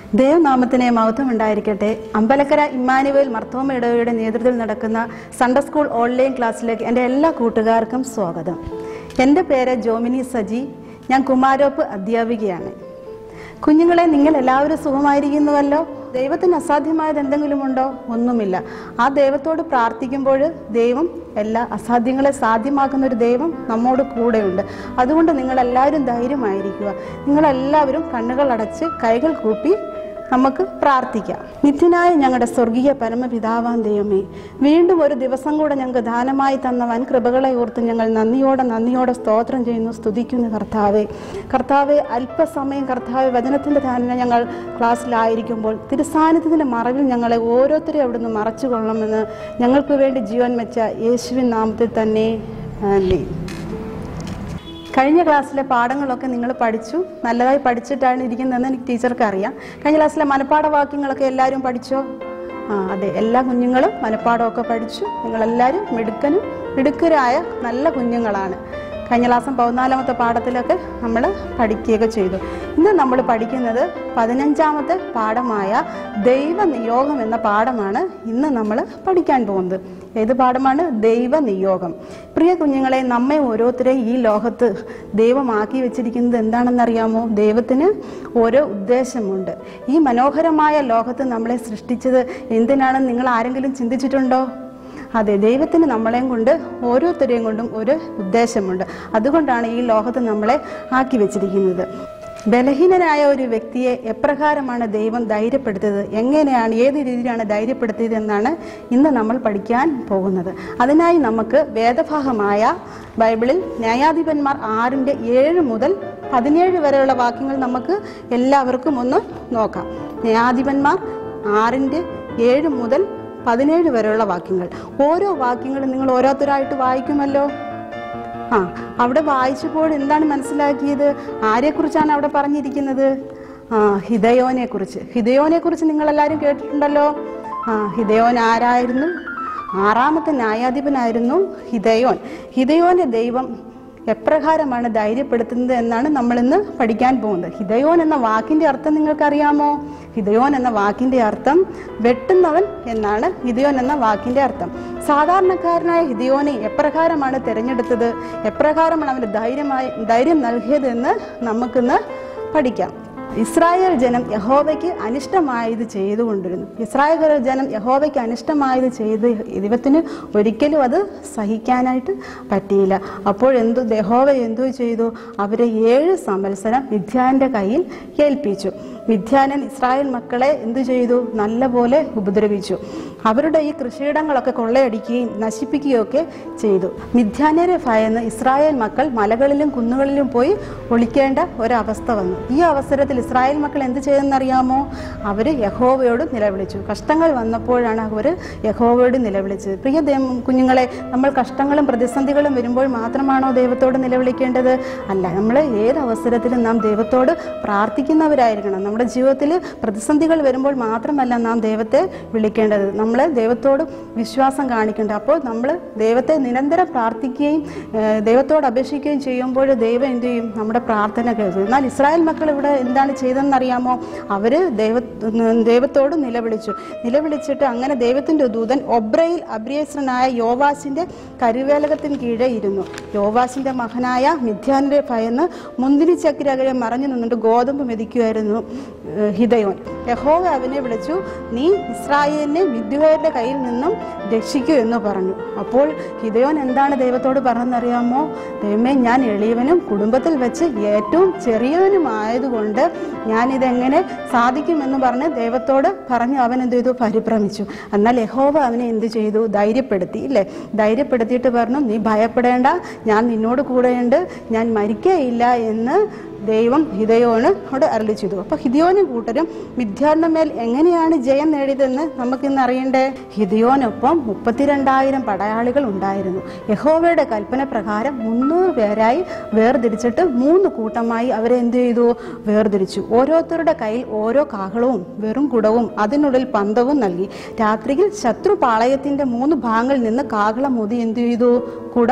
ദേവനാമത്തിനെ മഹത്വം ഉണ്ടായിരിക്കട്ടെ അമ്പലക്കര ഇമ്മാനുവേൽ മർത്തോമ ഇടവയുടെ നേതൃത്വത്തിൽ നടക്കുന്ന സൺഡേ സ്കൂൾ ഓൺലൈൻ ക്ലാസ്സിലേക്ക് എൻ്റെ എല്ലാ കൂട്ടുകാർക്കും സ്വാഗതം എൻ്റെ പേര് ജോമിനി സജി ഞാൻ കുമാരോപ്പ് അധ്യാപികയാണ് കുഞ്ഞുങ്ങളെ നിങ്ങൾ എല്ലാവരും സുഖമായിരിക്കുന്നുവല്ലോ ദൈവത്തിന് അസാധ്യമായത് എന്തെങ്കിലും ഉണ്ടോ ഒന്നുമില്ല ആ ദൈവത്തോട് പ്രാർത്ഥിക്കുമ്പോൾ ദൈവം എല്ലാ അസാധ്യങ്ങളെ സാധ്യമാക്കുന്ന ഒരു ദൈവം നമ്മോട് കൂടെയുണ്ട് അതുകൊണ്ട് നിങ്ങളെല്ലാവരും ധൈര്യമായിരിക്കുക നിങ്ങളെല്ലാവരും കണ്ണുകൾ അടച്ച് കൈകൾ കൂപ്പി നമുക്ക് പ്രാർത്ഥിക്കാം നിത്യനായ ഞങ്ങളുടെ സ്വർഗീയ പരമപിതാവാൻ ദൈവമേ വീണ്ടും ഒരു ദിവസം കൂടെ ഞങ്ങൾക്ക് ദാനമായി തന്ന വൻ കൃപകളെ ഓർത്ത് ഞങ്ങൾ നന്ദിയോടെ നന്ദിയോടെ സ്തോത്രം ചെയ്യുന്നു സ്തുതിക്കുന്നു കർത്താവെ കർത്താവെ അല്പസമയം കർത്താവെ വചനത്തിൻ്റെ ധാരണ ഞങ്ങൾ ക്ലാസ്സിലായിരിക്കുമ്പോൾ തിരുസാന്നിധ്യത്തിൻ്റെ മറവിൽ ഞങ്ങളെ ഓരോരുത്തരെയും അവിടുന്ന് മറച്ചു കൊള്ളണമെന്ന് ഞങ്ങൾക്ക് വേണ്ടി ജീവൻ വെച്ച യേശുവിൻ നാമത്തിൽ തന്നെ ആമേൻ. കഴിഞ്ഞ ക്ലാസ്സിലെ പാഠങ്ങളൊക്കെ നിങ്ങൾ പഠിച്ചു നല്ലതായി പഠിച്ചിട്ടാണ് ഇരിക്കുന്നതെന്ന് എനിക്ക് ടീച്ചർക്ക് അറിയാം കഴിഞ്ഞ ക്ലാസ്സിലെ മനപ്പാഠ വാക്യങ്ങളൊക്കെ എല്ലാവരും പഠിച്ചോ ആ അതെ എല്ലാ കുഞ്ഞുങ്ങളും മനപ്പാഠമൊക്കെ പഠിച്ചു നിങ്ങളെല്ലാവരും മിടുക്കനും മിടുക്കരായ നല്ല കുഞ്ഞുങ്ങളാണ് കഴിഞ്ഞ ക്ലാസ്സും പതിനാലാമത്തെ പാഠത്തിലൊക്കെ നമ്മൾ പഠിക്കുകയൊക്കെ ചെയ്തു ഇന്ന് നമ്മൾ പഠിക്കുന്നത് പതിനഞ്ചാമത്തെ പാഠമായ ദൈവ നിയോഗം എന്ന പാഠമാണ് ഇന്ന് നമ്മൾ പഠിക്കാൻ പോകുന്നത് ഏത് പാഠമാണ് ദൈവ നിയോഗം പ്രിയ കുഞ്ഞുങ്ങളെ നമ്മെ ഓരോരുത്തരെയും ഈ ലോകത്ത് ദൈവമാക്കി വെച്ചിരിക്കുന്നത് എന്താണെന്നറിയാമോ ദൈവത്തിന് ഓരോ ഉദ്ദേശമുണ്ട് ഈ മനോഹരമായ ലോകത്ത് നമ്മളെ സൃഷ്ടിച്ചത് എന്തിനാണെന്ന് നിങ്ങൾ ആരെങ്കിലും ചിന്തിച്ചിട്ടുണ്ടോ അതെ ദൈവത്തിന് നമ്മളെയും കൊണ്ട് ഓരോരുത്തരെയും കൊണ്ടും ഒരു ഉദ്ദേശമുണ്ട് അതുകൊണ്ടാണ് ഈ ലോകത്ത് നമ്മളെ ആക്കി വെച്ചിരിക്കുന്നത് ബലഹീനനായ ഒരു വ്യക്തിയെ എപ്രകാരമാണ് ദൈവം ധൈര്യപ്പെടുത്തിയത് എങ്ങനെയാണ് ഏത് രീതിയിലാണ് ധൈര്യപ്പെടുത്തിയത് എന്നാണ് ഇന്ന് നമ്മൾ പഠിക്കാൻ പോകുന്നത് അതിനായി നമുക്ക് വേദഭാഗമായ ബൈബിളിൽ ന്യായാധിപന്മാർ ആറിൻ്റെ ഏഴ് മുതൽ പതിനേഴ് വരെയുള്ള വാക്യങ്ങൾ നമുക്ക് എല്ലാവർക്കും ഒന്ന് നോക്കാം ന്യായാധിപന്മാർ ആറിൻ്റെ ഏഴ് മുതൽ പതിനേഴ് വരെയുള്ള വാക്യങ്ങൾ ഓരോ വാക്യങ്ങളും നിങ്ങൾ ഓരോരുത്തരായിട്ട് വായിക്കുമല്ലോ ആ അവിടെ വായിച്ചപ്പോൾ എന്താണ് മനസ്സിലാക്കിയത് ആരെക്കുറിച്ചാണ് അവിടെ പറഞ്ഞിരിക്കുന്നത് ആ ഹിതയോനെ കുറിച്ച് ഹിതയോനെ കുറിച്ച് നിങ്ങൾ എല്ലാവരും കേട്ടിട്ടുണ്ടല്ലോ ആ ഹിതയോൻ ആരായിരുന്നു ആറാമത്തെ ന്യായാധിപനായിരുന്നു ഹിതയോൻ ഹിതയോന്റെ ദൈവം എപ്രകാരമാണ് ധൈര്യപ്പെടുത്തുന്നത് എന്നാണ് നമ്മൾ ഇന്ന് പഠിക്കാൻ പോകുന്നത് ഹിതയോൻ എന്ന വാക്കിന്റെ അർത്ഥം നിങ്ങൾക്കറിയാമോ ഹിതയോൻ എന്ന വാക്കിന്റെ അർത്ഥം വെട്ടുന്നവൻ എന്നാണ് ഹിതയോൻ എന്ന വാക്കിന്റെ അർത്ഥം സാധാരണക്കാരനായ ഹിതയോനെ എപ്രകാരമാണ് തിരഞ്ഞെടുത്തത് എപ്രകാരമാണ് അവന് ധൈര്യമായി ധൈര്യം നൽകിയത് എന്ന് നമുക്കിന്ന് പഠിക്കാം ഇസ്രായേൽ ജനം യഹോവയ്ക്ക് അനിഷ്ടമായത് ചെയ്തുകൊണ്ടിരുന്നു ഇസ്രായേൽ ജനം യഹോവയ്ക്ക് അനിഷ്ടമായത് ചെയ്ത് ദൈവത്തിന് ഒരിക്കലും അത് സഹിക്കാനായിട്ട് പറ്റിയില്ല അപ്പോൾ എന്തു യഹോവ എന്തു ചെയ്തു അവരെ ഏഴ് സംവത്സരം മിഥ്യാന്റെ കയ്യിൽ ഏൽപ്പിച്ചു മിഥ്യാനൻ ഇസ്രായേൽ മക്കളെ എന്തു ചെയ്തു നല്ലപോലെ ഉപദ്രവിച്ചു അവരുടെ ഈ കൃഷിയിടങ്ങളൊക്കെ കൊള്ളയടിക്കുകയും നശിപ്പിക്കുകയും ഒക്കെ ചെയ്തു മിഥ്യാനരെ ഭയന്ന് ഇസ്രായേൽ മക്കൾ മലകളിലും കുന്നുകളിലും പോയി ഒളിക്കേണ്ട ഒരവസ്ഥ വന്നു ഈ അവസരത്തിൽ ഇസ്രായേൽ മക്കൾ എന്ത് ചെയ്തെന്നറിയാമോ അവർ യഹോവയോട് നിലവിളിച്ചു കഷ്ടങ്ങൾ വന്നപ്പോഴാണ് അവർ യഹോവയോട് നിലവിളിച്ചത് പ്രിയ ദൈവം കുഞ്ഞുങ്ങളെ നമ്മൾ കഷ്ടങ്ങളും പ്രതിസന്ധികളും വരുമ്പോൾ മാത്രമാണോ ദൈവത്തോട് നിലവിളിക്കേണ്ടത് അല്ല നമ്മൾ ഏത് അവസരത്തിലും നാം ദൈവത്തോട് പ്രാർത്ഥിക്കുന്നവരായിരിക്കണം നമ്മുടെ ജീവിതത്തിൽ പ്രതിസന്ധികൾ വരുമ്പോൾ മാത്രമല്ല നാം ദൈവത്തെ വിളിക്കേണ്ടത് നമ്മൾ ദൈവത്തോട് വിശ്വാസം കാണിക്കേണ്ടത് അപ്പോൾ നമ്മൾ ദൈവത്തെ നിരന്തരം പ്രാർത്ഥിക്കുകയും ഏഹ്, ദൈവത്തോട് അപേക്ഷിക്കുകയും ചെയ്യുമ്പോൾ ദൈവം എന്ത് ചെയ്യും നമ്മുടെ പ്രാർത്ഥന കേൾക്കും എന്നാൽ ഇസ്രായേൽ മക്കൾ ഇവിടെ എന്താണ് ചെയ്തതെന്നറിയാമോ അവർ ദൈവ ദൈവത്തോട് നിലവിളിച്ചു നിലവിളിച്ചിട്ട് അങ്ങനെ ദൈവത്തിൻ്റെ ദൂതൻ ഒബ്രയിൽ അബ്രിയസ്രനായ യോവാസിൻ്റെ കരുവേലകത്തിന് കീഴെ ഇരുന്നു യോവാസിൻ്റെ മകനായ മിഥ്യാന്റെ ഭയന്ന് മുന്തിരി ചക്കിരകരെ മറഞ്ഞു നിന്നിട്ട് ഗോതമ്പ് മെതിക്കുമായിരുന്നു ഏഹ്, ഹിദയോൻ യഹോവ അവനെ വിളിച്ചു നീ ഇസ്രായേലിനെ മിഥ്യയുടെ കയ്യിൽ നിന്നും രക്ഷിക്കൂ എന്ന് പറഞ്ഞു അപ്പോൾ ഹിദയോൻ എന്താണ് ദൈവത്തോട് പറഞ്ഞതെന്നറിയാമോ ദൈവമേ ഞാൻ എളിയവനും കുടുംബത്തിൽ വെച്ച് ഏറ്റവും ചെറിയവനുമായതുകൊണ്ട് ഞാൻ ഇതെങ്ങനെ സാധിക്കുമെന്ന് പറഞ്ഞ് ദൈവത്തോട് പറഞ്ഞു അവൻ എന്ത് ചെയ്തു പരിഭ്രമിച്ചു എന്നാൽ യഹോവ അവനെ എന്ത് ചെയ്തു ധൈര്യപ്പെടുത്തി ഇല്ലേ ധൈര്യപ്പെടുത്തിയിട്ട് പറഞ്ഞു നീ ഭയപ്പെടേണ്ട ഞാൻ നിന്നോട് കൂടെയുണ്ട് ഞാൻ മരിക്കയില്ല എന്ന് ദൈവം ഹിതയോനോട് അരളി ചെയ്തു അപ്പൊ ഹിതയോനും കൂട്ടരും മിഥ്യാന്റെ മേൽ എങ്ങനെയാണ് ജയം നേടിയതെന്ന് നമുക്കിന്ന് അറിയണ്ടേ ഹിതയോനൊപ്പം മുപ്പത്തിരണ്ടായിരം പടയാളികൾ ഉണ്ടായിരുന്നു യഹോവയുടെ കൽപ്പന പ്രകാരം മുന്നൂറ് പേരായി വേർതിരിച്ചിട്ട് മൂന്ന് കൂട്ടമായി അവരെ എന്ത് ചെയ്തു വേർതിരിച്ചു ഓരോരുത്തരുടെ കയ്യിൽ ഓരോ കാഹളവും വെറും കുടവും അതിനുള്ളിൽ പന്തവും നൽകി രാത്രിയിൽ ശത്രു പാളയത്തിന്റെ മൂന്ന് ഭാഗങ്ങളിൽ നിന്ന് കാഹളം മുതി എന്ത് ചെയ്തു കുടം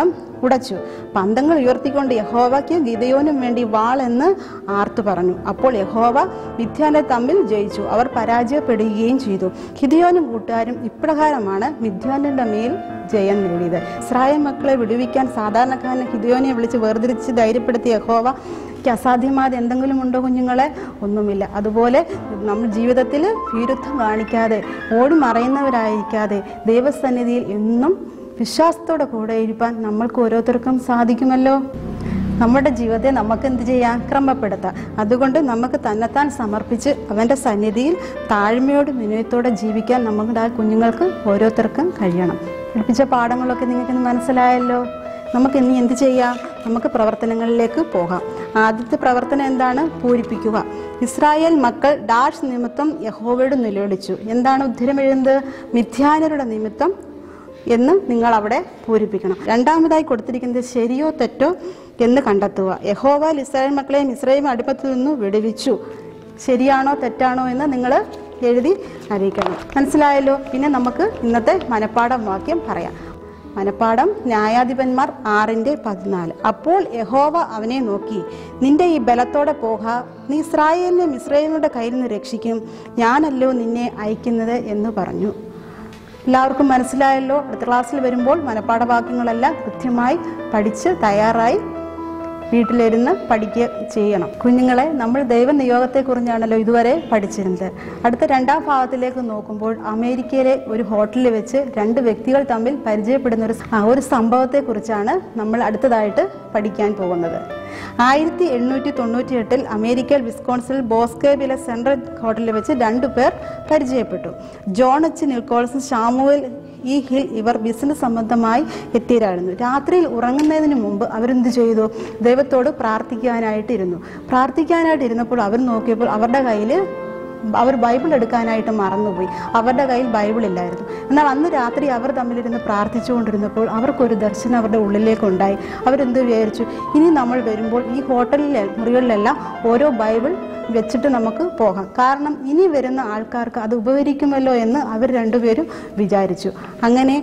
ഉടച്ചു പന്തങ്ങൾ ഉയർത്തിക്കൊണ്ട് യഹോവയ്ക്ക് ഗിതയോനും വേണ്ടി വാൾ എന്ന് ആർത്തു പറഞ്ഞു അപ്പോൾ യഹോവ മിഥ്യാനെ തമ്മിൽ ജയിച്ചു അവർ പരാജയപ്പെടുകയും ചെയ്തു ഹിദിയോനും കൂട്ടുകാരും ഇപ്രകാരമാണ് മിഥ്യാന്റെ മേൽ ജയം നേടിയത് ഇസ്രായേൽ മക്കളെ വിടുവിക്കാൻ സാധാരണക്കാരനെ ഹിദിയോനെ വിളിച്ച് വേർതിരിച്ച് ധൈര്യപ്പെടുത്തിയ യഹോവ ക്ക് അസാധ്യമായത് എന്തെങ്കിലും ഉണ്ടോ കുഞ്ഞുങ്ങളെ ഒന്നുമില്ല അതുപോലെ നമ്മൾ ജീവിതത്തിൽ ഭീരുത്വം കാണിക്കാതെ ഓടി മറയുന്നവരായിരിക്കാതെ ദൈവസന്നിധിയിൽ എന്നും വിശ്വാസത്തോടെ കൂടെ ഇരിപ്പാൻ നമ്മൾക്ക് ഓരോരുത്തർക്കും സാധിക്കുമല്ലോ നമ്മുടെ ജീവിതത്തെ നമുക്ക് എന്ത് ചെയ്യാം ക്രമപ്പെടുത്താം അതുകൊണ്ട് നമുക്ക് തന്നെത്താൻ സമർപ്പിച്ച് അവൻ്റെ സന്നിധിയിൽ താഴ്മയോടും വിനയത്തോടെ ജീവിക്കാൻ നമ്മുടെ ആ കുഞ്ഞുങ്ങൾക്ക് ഓരോരുത്തർക്കും കഴിയണം പഠിപ്പിച്ച പാഠങ്ങളൊക്കെ നിങ്ങൾക്ക് മനസ്സിലായല്ലോ നമുക്ക് ഇനി എന്ത് ചെയ്യാം നമുക്ക് പ്രവർത്തനങ്ങളിലേക്ക് പോകാം ആദ്യത്തെ പ്രവർത്തനം എന്താണ് പൂരിപ്പിക്കുക ഇസ്രായേൽ മക്കൾ ഡാഷ് നിമിത്തം യഹോവയോട് നിലവിളിച്ചു എന്താണ് ഉദ്ധരം എഴുതുന്നത് മിഥ്യാനരുടെ നിമിത്തം എന്ന് നിങ്ങൾ അവിടെ പൂരിപ്പിക്കണം രണ്ടാമതായി കൊടുത്തിരിക്കുന്നത് ശരിയോ തെറ്റോ എന്ന് കണ്ടെത്തുക യഹോവ ഇസ്രായേൽ മക്കളെയും ഇസ്രായേൽ അടിമത്തിൽ നിന്ന് വിടുവിച്ചു ശരിയാണോ തെറ്റാണോ എന്ന് നിങ്ങൾ എഴുതി അറിയിക്കണം മനസ്സിലായല്ലോ പിന്നെ നമുക്ക് ഇന്നത്തെ മനപ്പാഠം വാക്യം പറയാം മനപ്പാഠം ന്യായാധിപന്മാർ ആറിന്റെ പതിനാല് അപ്പോൾ യഹോവ അവനെ നോക്കി നിന്റെ ഈ ബലത്തോടെ പോക നീ ഇസ്രായേലിനെ ഇസ്രായേലിന്റെ കയ്യിൽ നിന്ന് രക്ഷിക്കും ഞാനല്ലോ നിന്നെ അയക്കുന്നത് എന്ന് പറഞ്ഞു എല്ലാവർക്കും മനസ്സിലായല്ലോ അടുത്ത ക്ലാസ്സിൽ വരുമ്പോൾ മനപ്പാഠവാക്യങ്ങളെല്ലാം കൃത്യമായി പഠിച്ച് തയ്യാറായി വീട്ടിലിരുന്ന് പഠിക്കുക ചെയ്യണം കുഞ്ഞുങ്ങളെ നമ്മൾ ദൈവനിയോഗത്തെക്കുറിച്ചാണല്ലോ ഇതുവരെ പഠിച്ചിരുന്നത് അടുത്ത രണ്ടാം ഭാഗത്തിലേക്ക് നോക്കുമ്പോൾ അമേരിക്കയിലെ ഒരു ഹോട്ടലിൽ വെച്ച് രണ്ട് വ്യക്തികൾ തമ്മിൽ പരിചയപ്പെടുന്ന ഒരു ആ, ഒരു സംഭവത്തെക്കുറിച്ചാണ് നമ്മൾ അടുത്തതായിട്ട് പഠിക്കാൻ പോകുന്നത് ആയിരത്തി എണ്ണൂറ്റി തൊണ്ണൂറ്റി എട്ടിൽ അമേരിക്കയിൽ വിസ്കോൺസിൽ ബോസ്കേബിലെ സെൻട്രൽ ഹോട്ടലിൽ വെച്ച് രണ്ടു പേർ പരിചയപ്പെട്ടു ജോൺ എച്ച് നിൽക്കോൾസും ഷാമുവൽ ഈ ഹിൽ ഇവർ ബിസിനസ് സംബന്ധമായി എത്തിയതായിരുന്നു രാത്രിയിൽ ഉറങ്ങുന്നതിന് മുമ്പ് അവരെന്ത് ചെയ്തു ദൈവത്തോട് പ്രാർത്ഥിക്കാനായിട്ടിരുന്നു പ്രാർത്ഥിക്കാനായിട്ടിരുന്നപ്പോൾ അവർ നോക്കിയപ്പോൾ അവരുടെ കയ്യിൽ അവർ ബൈബിൾ എടുക്കാനായിട്ട് മറന്നുപോയി അവരുടെ കയ്യിൽ ബൈബിൾ ഇല്ലായിരുന്നു എന്നാൽ അന്ന് രാത്രി അവർ തമ്മിലിരുന്ന് പ്രാർത്ഥിച്ചുകൊണ്ടിരുന്നപ്പോൾ അവർക്കൊരു ദർശനം അവരുടെ ഉള്ളിലേക്ക് ഉണ്ടായി അവരെന്ത് വിചാരിച്ചു ഇനി നമ്മൾ വരുമ്പോൾ ഈ ഹോട്ടലിലെ മുറികളിലെല്ലാം ഓരോ ബൈബിൾ വെച്ചിട്ട് നമുക്ക് പോകാം കാരണം ഇനി വരുന്ന ആൾക്കാർക്ക് അത് ഉപകരിക്കുമല്ലോ എന്ന് അവർ രണ്ടുപേരും വിചാരിച്ചു അങ്ങനെ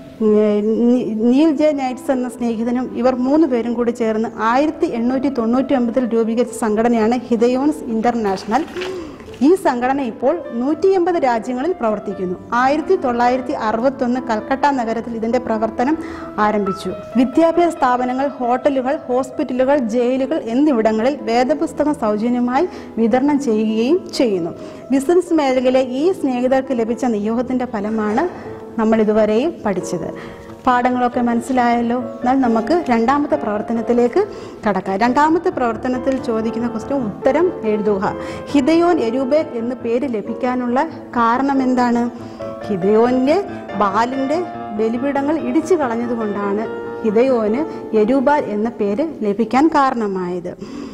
ഉം, നീ- നീൽ ജെ നൈറ്റ്സ് എന്ന സ്നേഹിതനും ഇവർ മൂന്ന് പേരും കൂടി ചേർന്ന് ആയിരത്തി എണ്ണൂറ്റി തൊണ്ണൂറ്റി ഒമ്പതിൽ രൂപീകരിച്ച സംഘടനയാണ് ഹിതയോൺസ് ഇന്റർനാഷണൽ ഈ സംഘടന ഇപ്പോൾ നൂറ്റി എൺപത് രാജ്യങ്ങളിൽ പ്രവർത്തിക്കുന്നു ആയിരത്തി തൊള്ളായിരത്തി അറുപത്തൊന്ന് കൽക്കട്ട നഗരത്തിൽ ഇതിന്റെ പ്രവർത്തനം ആരംഭിച്ചു വിദ്യാഭ്യാസ സ്ഥാപനങ്ങൾ ഹോട്ടലുകൾ ഹോസ്പിറ്റലുകൾ ജയിലുകൾ എന്നിവിടങ്ങളിൽ വേദപുസ്തകം സൗജന്യമായി വിതരണം ചെയ്യുകയും ചെയ്യുന്നു ബിസിനസ് മേഖലയിലെ ഈ സ്നേഹിതർക്ക് ലഭിച്ച നിയോഗത്തിന്റെ ഫലമാണ് നമ്മൾ ഇതുവരെയും പഠിച്ചത് പാഠങ്ങളൊക്കെ മനസ്സിലായല്ലോ എന്നാൽ നമുക്ക് രണ്ടാമത്തെ പ്രവർത്തനത്തിലേക്ക് കടക്കാം രണ്ടാമത്തെ പ്രവർത്തനത്തിൽ ചോദിക്കുന്ന ക്വസ്റ്റ്യൻ ഉത്തരം എഴുതുക ഹിതയോൻ എരൂബേൽ എന്ന് പേര് ലഭിക്കാനുള്ള കാരണം എന്താണ് ഹിതയോന്റെ ബാലിന്റെ ബലിപീഠങ്ങൾ ഇടിച്ചു കളഞ്ഞതുകൊണ്ടാണ് ഹിതയോന് യരൂബാൽ എന്ന പേര് ലഭിക്കാൻ കാരണമായത്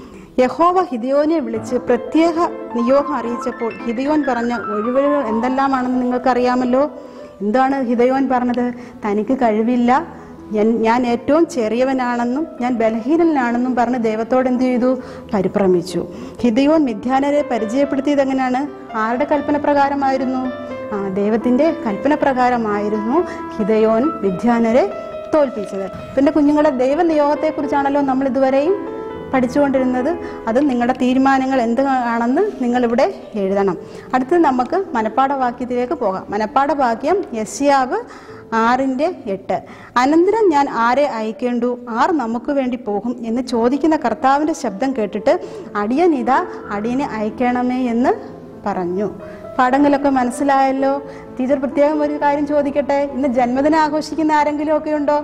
യഹോവ ഹിദിയോനെ വിളിച്ച് പ്രത്യേക നിയോഗം അറിയിച്ചപ്പോൾ ഹിദിയോൻ പറഞ്ഞ ഒഴിവുകൾ എന്തെല്ലാമാണെന്ന് നിങ്ങൾക്കറിയാമല്ലോ എന്താണ് ഹിദയോൻ പറഞ്ഞത് തനിക്ക് കഴിവില്ല ഞാൻ- ഞാൻ ഏറ്റവും ചെറിയവനാണെന്നും ഞാൻ ബലഹീനനാണെന്നും പറഞ്ഞ് ദൈവത്തോട് എന്ത് ചെയ്തു പരിഭ്രമിച്ചു ഹിദയോൻ മിഥ്യാനരെ പരിചയപ്പെടുത്തിയത് എങ്ങനെയാണ് ആരുടെ കൽപ്പന പ്രകാരമായിരുന്നു ആ ദൈവത്തിന്റെ കൽപ്പന പ്രകാരമായിരുന്നു ഹിദയോൻ മിഥ്യാനരെ തോൽപ്പിച്ചത് പിന്നെ കുഞ്ഞുങ്ങളെ ദൈവനിയോഗത്തെക്കുറിച്ചാണല്ലോ നമ്മൾ ഇതുവരെയും പഠിച്ചുകൊണ്ടിരുന്നത് അത് നിങ്ങളുടെ തീരുമാനങ്ങൾ എന്താണെന്ന് നിങ്ങളിവിടെ എഴുതണം അടുത്തത് നമുക്ക് മനപ്പാഠവാക്യത്തിലേക്ക് പോകാം മനപ്പാഠവാക്യം യശ്യാവ് ആറിൻ്റെ എട്ട് അനന്തരം ഞാൻ ആരെ അയക്കേണ്ടു ആർ നമുക്ക് വേണ്ടി പോകും എന്ന് ചോദിക്കുന്ന കർത്താവിൻ്റെ ശബ്ദം കേട്ടിട്ട് അടിയൻ ഇതാ അടിയനെ അയക്കണമേ എന്ന് പറഞ്ഞു പാഠങ്ങളൊക്കെ മനസ്സിലായല്ലോ ടീച്ചർ പ്രത്യേകം ഒരു കാര്യം ചോദിക്കട്ടെ ഇന്ന് ജന്മദിനം ആഘോഷിക്കുന്ന ആരെങ്കിലും ഒക്കെ ഉണ്ടോ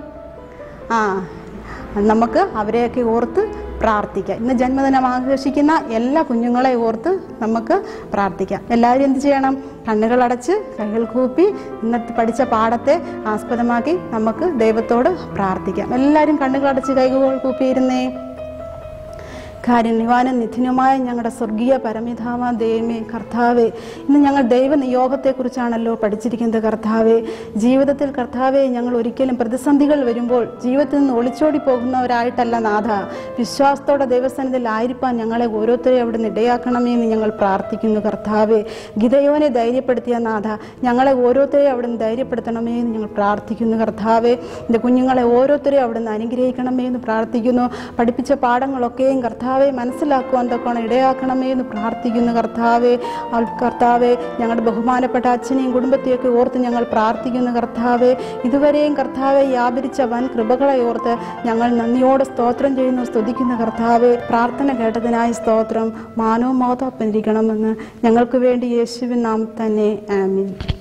ആ നമുക്ക് അവരെയൊക്കെ ഓർത്ത് പ്രാർത്ഥിക്കാം ഇന്ന് ജന്മദിനം ആഘോഷിക്കുന്ന എല്ലാ കുഞ്ഞുങ്ങളെ ഓർത്ത് നമുക്ക് പ്രാർത്ഥിക്കാം എല്ലാവരും എന്ത് ചെയ്യണം കണ്ണുകൾ അടച്ച് കൈകൾ കൂപ്പി ഇന്നത്തെ പഠിച്ച പാഠത്തെ ആസ്പദമാക്കി നമുക്ക് ദൈവത്തോട് പ്രാർത്ഥിക്കാം എല്ലാവരും കണ്ണുകൾ അടച്ച് കൈകൾ കൂപ്പിയിരുന്നേ കാരുണ്യവാനും നിധിനുമായ ഞങ്ങളുടെ സ്വർഗീയ പരമിധാമ ദൈവമേ കർത്താവെ ഇന്ന് ഞങ്ങൾ ദൈവ നിയോഗത്തെക്കുറിച്ചാണല്ലോ പഠിച്ചിരിക്കുന്നത് കർത്താവെ ജീവിതത്തിൽ കർത്താവെ ഞങ്ങൾ ഒരിക്കലും പ്രതിസന്ധികൾ വരുമ്പോൾ ജീവിതത്തിൽ നിന്ന് ഒളിച്ചോടി പോകുന്നവരായിട്ടല്ല നാഥ വിശ്വാസത്തോടെ ദൈവസന്നിധിയിലായിരിക്കാൻ ഞങ്ങളെ ഓരോരുത്തരെയും അവിടെ ഇടയാക്കണമേ എന്ന് ഞങ്ങൾ പ്രാർത്ഥിക്കുന്നു കർത്താവെ ഗിതയോനെ ധൈര്യപ്പെടുത്തിയ നാഥ ഞങ്ങളെ ഓരോരുത്തരെയും അവിടെ നിന്ന് ധൈര്യപ്പെടുത്തണമേ എന്ന് ഞങ്ങൾ പ്രാർത്ഥിക്കുന്നു കർത്താവെ എൻ്റെ കുഞ്ഞുങ്ങളെ ഓരോരുത്തരെയും അവിടെ നിന്ന് അനുഗ്രഹിക്കണമേ എന്ന് പ്രാർത്ഥിക്കുന്നു പഠിപ്പിച്ച പാഠങ്ങളൊക്കെയും കർത്താവെ മനസ്സിലാക്കുവാൻ തക്കോണം ഇടയാക്കണമേ എന്ന് പ്രാർത്ഥിക്കുന്നു കർത്താവെ ആ കർത്താവെ ഞങ്ങളുടെ ബഹുമാനപ്പെട്ട അച്ഛനെയും കുടുംബത്തെയൊക്കെ ഓർത്ത് ഞങ്ങൾ പ്രാർത്ഥിക്കുന്നു കർത്താവെ ഇതുവരെയും കർത്താവെ വ്യാപരിച്ച വൻ കൃപകളെ ഓർത്ത് ഞങ്ങൾ നന്ദിയോടെ സ്തോത്രം ചെയ്യുന്നു സ്തുതിക്കുന്ന കർത്താവെ പ്രാർത്ഥന കേട്ടതിനായി സ്തോത്രം മാനവും മോതോപ്പനിരിക്കണമെന്ന് ഞങ്ങൾക്ക് വേണ്ടി യേശുവിൻ നാം തന്നെ ആമീൻ